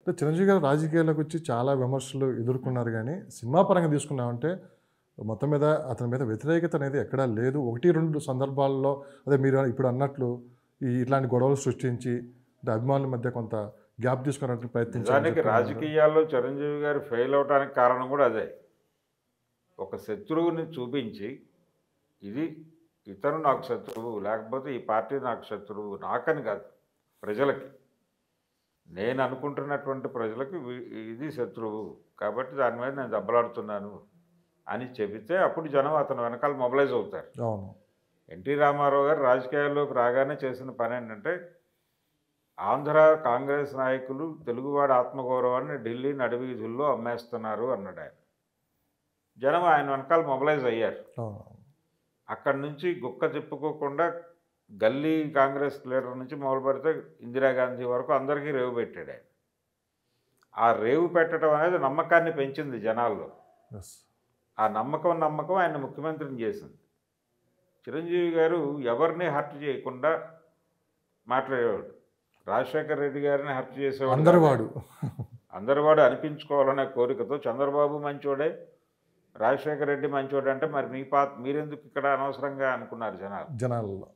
అంటే చిరంజీవి గారు రాజకీయాల్లోకి వచ్చి చాలా విమర్శలు ఎదుర్కొన్నారు కానీ సినిమా పరంగా తీసుకున్నామంటే మొత్తం మీద అతని మీద వ్యతిరేకత అనేది ఎక్కడా లేదు ఒకటి రెండు సందర్భాల్లో అదే మీరు ఇప్పుడు అన్నట్లు ఈ ఇట్లాంటి గొడవలు సృష్టించి అంటే అభిమానుల మధ్య కొంత గ్యాప్ తీసుకోవడానికి ప్రయత్నించారు నిజానికి రాజకీయాల్లో చిరంజీవి గారు ఫెయిల్ అవడానికి కారణం కూడా అదే ఒక శత్రువుని చూపించి ఇది ఇతను నాకు శత్రువు లేకపోతే ఈ పార్టీ నాకు శత్రువు నాకని కాదు ప్రజలకి నేను అనుకుంటున్నటువంటి ప్రజలకు వీ- ఇది శత్రువు కాబట్టి దాని మీద నేను దెబ్బలాడుతున్నాను అని చెబితే అప్పుడు జనం అతను వెనకాల మొబిలైజ్ అవుతారు అవును ఎన్టీ రామారావు గారు రాజకీయాల్లోకి రాగానే చేసిన పని ఏంటంటే ఆంధ్ర కాంగ్రెస్ నాయకులు తెలుగువాడి ఆత్మగౌరవాన్ని ఢిల్లీ నడివీధుల్లో అమ్మేస్తున్నారు అన్నాడు ఆయన జనం ఆయన వెనకాల మొబిలైజ్ అయ్యారు అవును అక్కడి నుంచి గుక్క తిప్పుకోకుండా గల్లీ కాంగ్రెస్ లీడర్ నుంచి మొదలు పెడితే ఇందిరాగాంధీ వరకు అందరికీ రేవు పెట్టాడు ఆయన ఆ రేవు పెట్టడం అనేది నమ్మకాన్ని పెంచింది జనాల్లో ఎస్ ఆ నమ్మకం నమ్మకం ఆయన ముఖ్యమంత్రిని చేసింది చిరంజీవి గారు ఎవరిని హర్ట్ చేయకుండా మాట్లాడేవాడు రాజశేఖర్ రెడ్డి గారిని హర్ట్ చేసేవాడు అందరి కాదు. వాడు అందరి వాడు అనిపించుకోవాలనే కోరికతో చంద్రబాబు మంచోడే రాజశేఖర్ రెడ్డి మంచోడే అంటే మరి మీ పాత మీరెందుకు ఇక్కడ అనవసరంగా అనుకున్నారు జనాలు జనాల్లో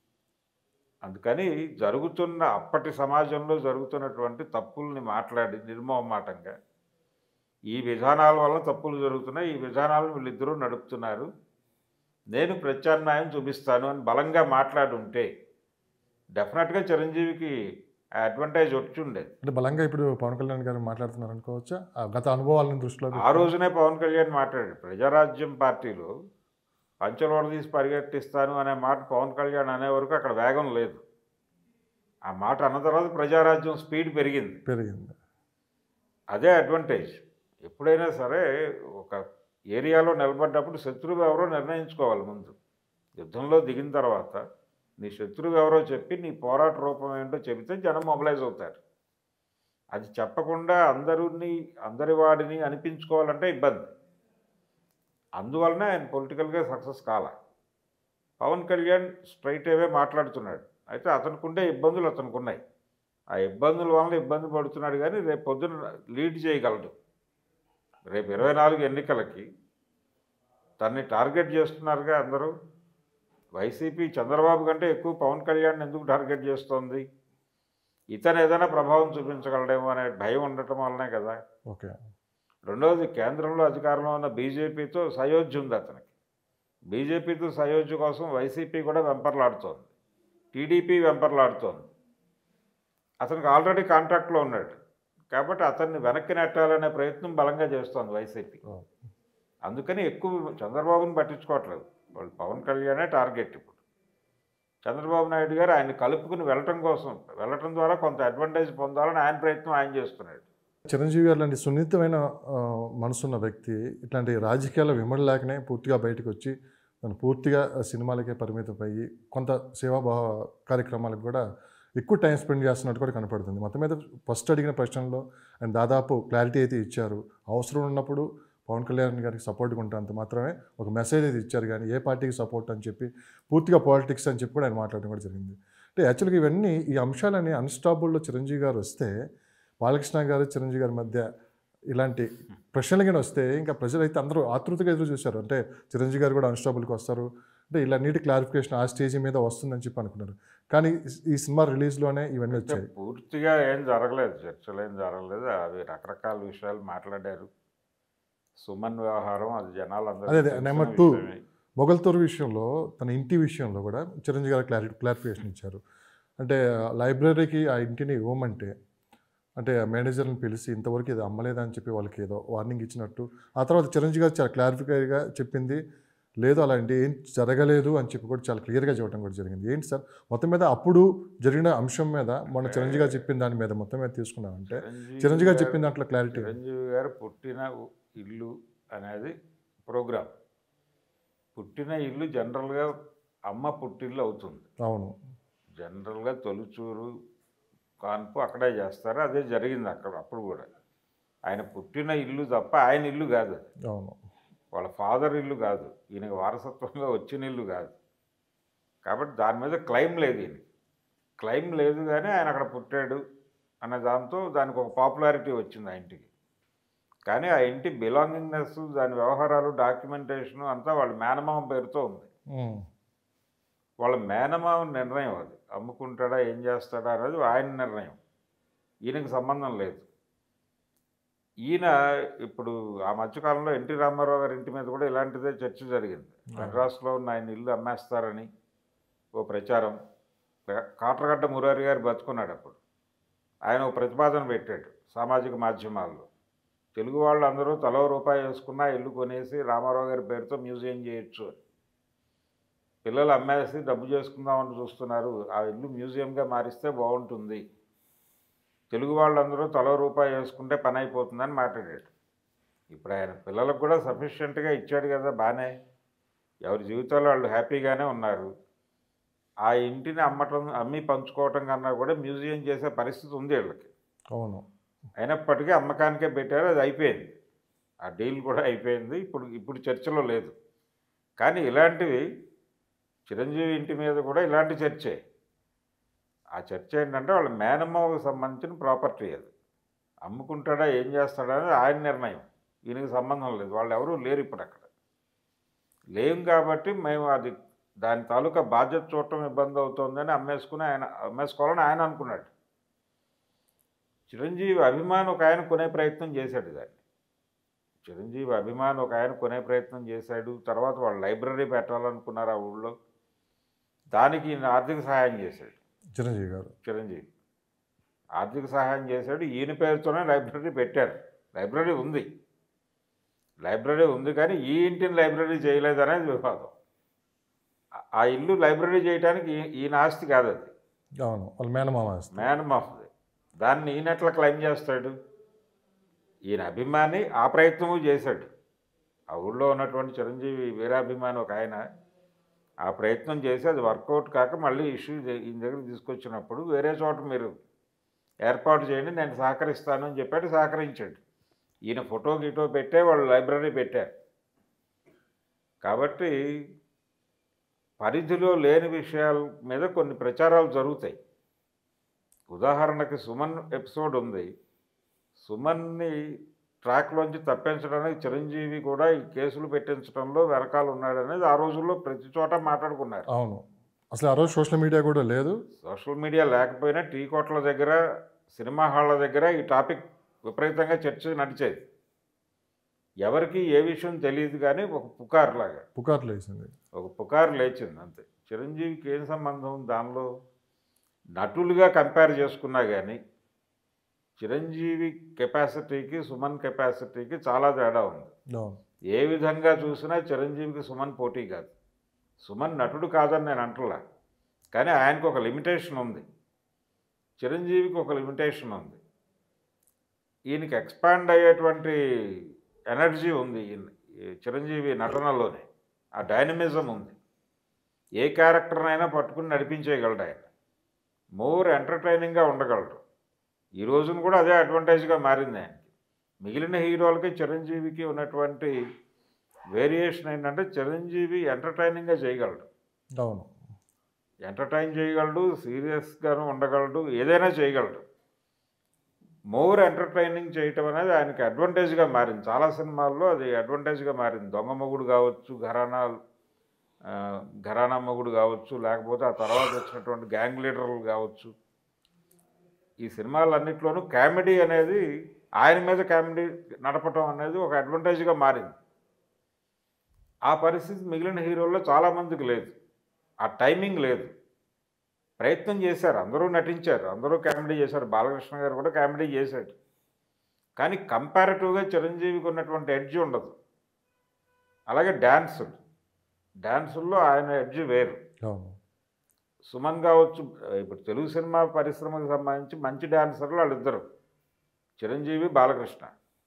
అందుకని జరుగుతున్న అప్పటి సమాజంలో జరుగుతున్నటువంటి తప్పుల్ని మాట్లాడి నిర్మోహమాటంగా ఈ విధానాల వల్ల తప్పులు జరుగుతున్నాయి ఈ విధానాలను వీళ్ళిద్దరూ నడుపుతున్నారు నేను ప్రత్యామ్నాయం చూపిస్తాను అని బలంగా మాట్లాడి ఉంటే డెఫినెట్గా చిరంజీవికి ఆ అడ్వాంటేజ్ వచ్చి ఉండేది అంటే బలంగా ఇప్పుడు పవన్ కళ్యాణ్ గారు మాట్లాడుతున్నారు అనుకోవచ్చా ఆ గత అనుభవాలను దృష్టిలో ఆ పెట్టుకొని- రోజునే పవన్ కళ్యాణ్ మాట్లాడాడు ప్రజారాజ్యం పార్టీలో పంచలోడ తీసి పరిగెట్టిస్తాను అనే మాట పవన్ కళ్యాణ్ అనే వరకు అక్కడ వేగం లేదు ఆ మాట అన్న తర్వాత ప్రజారాజ్యం స్పీడ్ పెరిగింది పెరిగింది అదే అడ్వాంటేజ్ ఎప్పుడైనా సరే ఒక ఏరియాలో నిలబడ్డప్పుడు శత్రువు ఎవరో నిర్ణయించుకోవాలి ముందు యుద్ధంలో దిగిన తర్వాత నీ శత్రువు ఎవరో చెప్పి నీ పోరాట రూపం ఏంటో చెబితే జనం మొబిలైజ్ అవుతారు అది చెప్పకుండా అందరిని అందరి వాడిని అనిపించుకోవాలంటే ఇబ్బంది అందువలన ఆయన పొలిటికల్గా సక్సెస్ కాల పవన్ కళ్యాణ్ స్ట్రైట్ అవే మాట్లాడుతున్నాడు అయితే అతనికి ఉండే ఇబ్బందులు అతనికి ఉన్నాయి ఆ ఇబ్బందుల వలన ఇబ్బంది పడుతున్నాడు కానీ రేపు పొద్దున లీడ్ చేయగలడు రేపు ఇరవై నాలుగు ఎన్నికలకి తన్ని టార్గెట్ చేస్తున్నారుగా అందరూ వైసీపీ చంద్రబాబు కంటే ఎక్కువ పవన్ కళ్యాణ్ ఎందుకు టార్గెట్ చేస్తోంది ఇతను ఏదైనా ప్రభావం చూపించగలడేమో అనే భయం ఉండటం వల్లనే కదా ఓకే రెండవది కేంద్రంలో అధికారంలో ఉన్న బీజేపీతో సయోధ్య ఉంది అతనికి బీజేపీతో సయోధ్య కోసం వైసీపీ కూడా వెంపర్లాడుతోంది టీడీపీ వెంపర్లాడుతోంది అతనికి ఆల్రెడీ కాంట్రాక్ట్లో ఉన్నాడు కాబట్టి అతన్ని వెనక్కి నెట్టాలనే ప్రయత్నం బలంగా చేస్తోంది వైసీపీ ఓ. అందుకని ఎక్కువ చంద్రబాబుని పట్టించుకోవట్లేదు వాళ్ళు పవన్ కళ్యాణే టార్గెట్ ఇప్పుడు చంద్రబాబు నాయుడు గారు ఆయన కలుపుకుని వెళ్ళటం కోసం వెళ్ళటం ద్వారా కొంత అడ్వాంటేజ్ పొందాలని ఆయన ప్రయత్నం ఆయన చేస్తున్నాడు చిరంజీవి గారు లాంటి సున్నితమైన ఆ, మనసున్న వ్యక్తి ఇట్లాంటి రాజకీయాల విమడి లేకనే పూర్తిగా బయటకు వచ్చి తను పూర్తిగా సినిమాలకే పరిమితం అయ్యి కొంత సేవాభావ కార్యక్రమాలకు కూడా ఎక్కువ టైం స్పెండ్ చేస్తున్నట్టు కూడా కనపడుతుంది మొత్తం మీద ఫస్ట్ అడిగిన ప్రశ్నలో ఆయన దాదాపు క్లారిటీ అయితే ఇచ్చారు అవసరం ఉన్నప్పుడు పవన్ కళ్యాణ్ గారికి సపోర్ట్గా ఉంటాంత మాత్రమే ఒక మెసేజ్ అయితే ఇచ్చారు కానీ ఏ పార్టీకి సపోర్ట్ అని చెప్పి పూర్తిగా పాలిటిక్స్ అని చెప్పి కూడా ఆయన మాట్లాడడం కూడా జరిగింది అంటే యాక్చువల్గా ఇవన్నీ ఈ అంశాలన్నీ అన్స్టాపుల్లో చిరంజీవి గారు వస్తే బాలకృష్ణ గారు చిరంజీవి గారి మధ్య ఇలాంటి ప్రశ్నలు కానీ వస్తే ఇంకా ప్రజలైతే అందరూ ఆతృతగా ఎదురు చూశారు అంటే చిరంజీవి గారు కూడా అన్స్టాబుల్కి వస్తారు అంటే ఇలా నీటి క్లారిఫికేషన్ ఆ స్టేజ్ మీద వస్తుందని చెప్పి అనుకున్నారు కానీ ఈ సినిమా రిలీజ్లోనే ఇవన్నీ అంటే వచ్చాయి పూర్తిగా ఏం జరగలేదు చర్చలు ఏం జరగలేదు అవి రకరకాల విషయాలు మాట్లాడారు సుమన్ వ్యవహారం అది జనాలందరూ అదే, అదే, నెంబర్ టూ. మొగల్తూరు విషయంలో తన ఇంటి విషయంలో కూడా చిరంజీవి గారు క్లారి క్లారిఫికేషన్ ఇచ్చారు అంటే లైబ్రరీకి ఆ ఇంటిని ఇవ్వమంటే అంటే ఆ మేనేజర్ని పిలిచి ఇంతవరకు ఇది అమ్మలేదని చెప్పి వాళ్ళకి ఏదో వార్నింగ్ ఇచ్చినట్టు ఆ తర్వాత చిరంజీవి గారు చాలా క్లారిఫైగా చెప్పింది లేదు అలాంటి ఏం జరగలేదు అని చెప్పి కూడా చాలా క్లియర్గా చెప్పడం కూడా జరిగింది ఏంటి సార్ మొత్తం మీద అప్పుడు జరిగిన అంశం మీద మొన్న చిరంజీవి గారు చెప్పిన దాని మీద మొత్తం మీద తీసుకున్నామంటే చిరంజీవి గారు చెప్పిన దాంట్లో క్లారిటీ చిరంజీవి గారు పుట్టిన ఉ- ఇల్లు అనేది ప్రోగ్రాం పుట్టిన ఇల్లు జనరల్గా అమ్మ పుట్టిల్లు అవుతుంది అవును జనరల్గా తొలిచూరు కాన్పు అక్కడే చేస్తారు అదే జరిగింది అక్కడ అప్పుడు కూడా ఆయన పుట్టిన ఇల్లు తప్ప ఆయన ఇల్లు కాదు అది అవును వాళ్ళ ఫాదర్ ఇల్లు కాదు ఈయనకి వారసత్వంగా వచ్చిన ఇల్లు కాదు కాబట్టి దాని మీద క్లెయిమ్ లేదు ఈయన క్లెయిమ్ లేదు కానీ ఆయన అక్కడ పుట్టాడు అనే దాంతో దానికి ఒక పాపులారిటీ వచ్చింది ఆ ఇంటికి కానీ ఆ ఇంటి బిలాంగింగ్నెస్ దాని వ్యవహారాలు డాక్యుమెంటేషన్ అంతా వాళ్ళ మేనమామ పేరుతో ఉంది ఉమ్. వాళ్ళ మేనమామ నిర్ణయం అది అమ్ముకుంటాడా ఏం చేస్తాడా అనేది ఆయన నిర్ణయం ఈయనకి సంబంధం లేదు ఈయన ఇప్పుడు ఆ మధ్యకాలంలో ఎన్టీ రామారావు గారి ఇంటి మీద కూడా ఇలాంటిదే చర్చ జరిగింది మెడ్రాస్లో ఉన్న ఆయన ఇల్లు అమ్మేస్తారని ఓ ప్రచారం కా- కాట్రగడ్డ మురారి గారు బతుకున్నాడు అప్పుడు ఆయన ఒక ప్రతిపాదన పెట్టాడు సామాజిక మాధ్యమాల్లో తెలుగు వాళ్ళు అందరూ తలో రూపాయి వేసుకున్నా ఇల్లు కొనేసి రామారావు గారి పేరుతో మ్యూజియం చేయొచ్చు అని పిల్లలు అమ్మేసి డబ్బు చేసుకుందామని చూస్తున్నారు ఆ ఇల్లు మ్యూజియంగా మారిస్తే బాగుంటుంది తెలుగు వాళ్ళందరూ తలో రూపాయి వేసుకుంటే పని అయిపోతుందని మాట్లాడాడు ఇప్పుడు ఆయన పిల్లలకు కూడా సఫిషియెంట్గా ఇచ్చాడు కదా బాగానే ఎవరి జీవితాల్లో వాళ్ళు హ్యాపీగానే ఉన్నారు ఆ ఇంటిని అమ్మటం అమ్మి పంచుకోవటం కన్నా కూడా మ్యూజియం చేసే పరిస్థితి ఉంది వీళ్ళకి అవును అయినప్పటికీ అమ్మకానికే పెట్టారు అది అయిపోయింది ఆ డీల్ కూడా అయిపోయింది ఇప్పుడు ఇప్పుడు చర్చలో లేదు కానీ ఇలాంటివి చిరంజీవి ఇంటి మీద కూడా ఇలాంటి చర్చే ఆ చర్చ ఏంటంటే వాళ్ళ మేనమ్మకు సంబంధించిన ప్రాపర్టీ అది అమ్ముకుంటాడా ఏం చేస్తాడా అనేది ఆయన నిర్ణయం ఈయనకి సంబంధం లేదు వాళ్ళు ఎవరూ లేరు ఇప్పుడు అక్కడ లేం కాబట్టి మేము అది దాని తాలూకా బాధ్యత చూడటం ఇబ్బంది అవుతుందని అమ్మేసుకుని ఆయన అమ్మేసుకోవాలని ఆయన అనుకున్నాడు చిరంజీవి అభిమాని ఒక ఆయన కొనే ప్రయత్నం చేశాడు దాన్ని చిరంజీవి అభిమాని ఒక ఆయన కొనే ప్రయత్నం చేశాడు తర్వాత వాళ్ళు లైబ్రరీ పెట్టాలనుకున్నారు ఆ ఊళ్ళో దానికి ఈయన ఆర్థిక సహాయం చేశాడు చిరంజీవి గారు చిరంజీవి ఆర్థిక సహాయం చేశాడు ఈయన పేరుతోనే లైబ్రరీ పెట్టారు లైబ్రరీ ఉంది లైబ్రరీ ఉంది కానీ ఈ ఇంటిని లైబ్రరీ చేయలేదనేది వివాదం ఆ- ఆ ఇల్లు లైబ్రరీ చేయడానికి ఈ- ఈయన ఆస్తి కాదు అది అవును వాళ్ళ మేనమామ ఆస్తి. మ్యాన్ ఆఫ్ది దాన్ని ఈయన ఎట్లా క్లైమ్ చేస్తాడు ఈయన అభిమాని ఆ ప్రయత్నము చేశాడు ఆ ఊళ్ళో ఉన్నటువంటి చిరంజీవి వీరాభిమాని ఒక ఆయన ఆ ప్రయత్నం చేసి అది వర్కౌట్ కాక మళ్ళీ ఇష్యూ ఈయన దగ్గర తీసుకొచ్చినప్పుడు వేరే చోట మీరు ఏర్పాటు చేయండి నేను సహకరిస్తాను అని చెప్పాడు సహకరించాడు ఈయన ఫోటో గిటో పెట్టే వాళ్ళు లైబ్రరీ పెట్టారు కాబట్టి పరిధిలో లేని విషయాల మీద కొన్ని ప్రచారాలు జరుగుతాయి ఉదాహరణకి సుమన్ ఎపిసోడ్ ఉంది సుమన్ని ట్రాక్లోంచి తప్పించడానికి చిరంజీవి కూడా ఈ కేసులు పెట్టించడంలో వెనకాల ఉన్నాడనేది ఆ రోజుల్లో ప్రతి చోట మాట్లాడుకున్నారు అవును అసలు ఆ రోజు సోషల్ మీడియా కూడా లేదు సోషల్ మీడియా లేకపోయినా టీ కోట్ల దగ్గర సినిమా హాళ్ళ దగ్గర ఈ టాపిక్ విపరీతంగా చర్చ నడిచేది ఎవరికి ఏ విషయం తెలియదు కానీ ఒక పుకార్లాగా పుకార్లు వేసింది ఒక పుకారు లేచింది అంతే చిరంజీవికి ఏం సంబంధం దానిలో నటులుగా కంపేర్ చేసుకున్నా కానీ చిరంజీవి కెపాసిటీకి సుమన్ కెపాసిటీకి చాలా తేడా ఉంది అవును ఏ విధంగా చూసినా చిరంజీవికి సుమన్ పోటీ కాదు సుమన్ నటుడు కాదని నేను అంటలా కానీ ఆయనకు ఒక లిమిటేషన్ ఉంది చిరంజీవికి ఒక లిమిటేషన్ ఉంది ఈయనకి ఎక్స్పాండ్ అయ్యేటువంటి ఎనర్జీ ఉంది ఈయన ఈ చిరంజీవి నటనలోనే ఆ డైనమిజం ఉంది ఏ క్యారెక్టర్నైనా పట్టుకుని నడిపించేయగలడు ఆయన మోర్ ఎంటర్టైనింగ్గా ఉండగలడు ఈ రోజున కూడా అదే అడ్వాంటేజ్గా మారింది ఆయనకి మిగిలిన హీరోలకి చిరంజీవికి ఉన్నటువంటి వేరియేషన్ ఏంటంటే చిరంజీవి ఎంటర్టైనింగ్గా చేయగలడు అవును ఎంటర్టైన్ చేయగలడు సీరియస్గాను ఉండగలడు ఏదైనా చేయగలడు మోర్ ఎంటర్టైనింగ్ చేయటం అనేది ఆయనకి అడ్వాంటేజ్గా మారింది చాలా సినిమాల్లో అది అడ్వాంటేజ్గా మారింది దొంగ మొగుడు కావచ్చు ఘరానా ఆ, ఘరానా మొగుడు కావచ్చు లేకపోతే ఆ తర్వాత వచ్చినటువంటి గ్యాంగ్ లీడర్లు కావచ్చు ఈ సినిమాలన్నింటిలోనూ కామెడీ అనేది ఆయన మీద కామెడీ నడపటం అనేది ఒక అడ్వాంటేజ్గా మారింది ఆ పరిస్థితి మిగిలిన హీరోల్లో చాలామందికి లేదు ఆ టైమింగ్ లేదు ప్రయత్నం చేశారు అందరూ నటించారు అందరూ కామెడీ చేశారు బాలకృష్ణ గారు కూడా కామెడీ చేశాడు కానీ కంపారిటివ్గా చిరంజీవికి ఉన్నటువంటి ఎడ్జ్ ఉండదు అలాగే డ్యాన్సులు డ్యాన్సుల్లో ఆయన ఎడ్జ్ వేరు అవును సుమన్ కావచ్చు ఇప్పుడు తెలుగు సినిమా పరిశ్రమకు సంబంధించి మంచి డాన్సర్లు వాళ్ళిద్దరు చిరంజీవి బాలకృష్ణ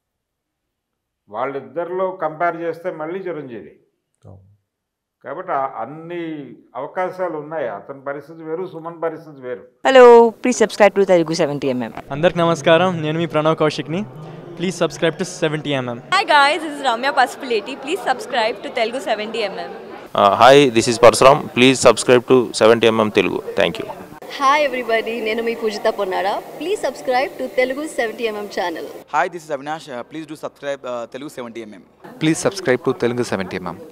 వాళ్ళిద్దరిలో కంపేర్ చేస్తే మళ్ళీ చిరంజీవి అవును కాబట్టి ఆ అన్ని అవకాశాలు ఉన్నాయి అతని పరిస్థితి వేరు సుమన్ పరిస్థితి వేరు Hello, please subscribe to Telugu 70mm. అందరికి నమస్కారం నేను మీ ప్రణవ్ కౌశిక్ని please subscribe to seventy M Hi guys, this is Ramya Pasupuleti. Please subscribe to Telugu 70mm. Hi this is Parashuram please subscribe to seventy MM Telugu thank you hi everybody నేను మీ Poojitha Ponnada please subscribe to Telugu seventy MM channel Hi, this is Avinash. Uh, please do subscribe uh, Telugu 70mm. Please subscribe to Telugu 70 mm.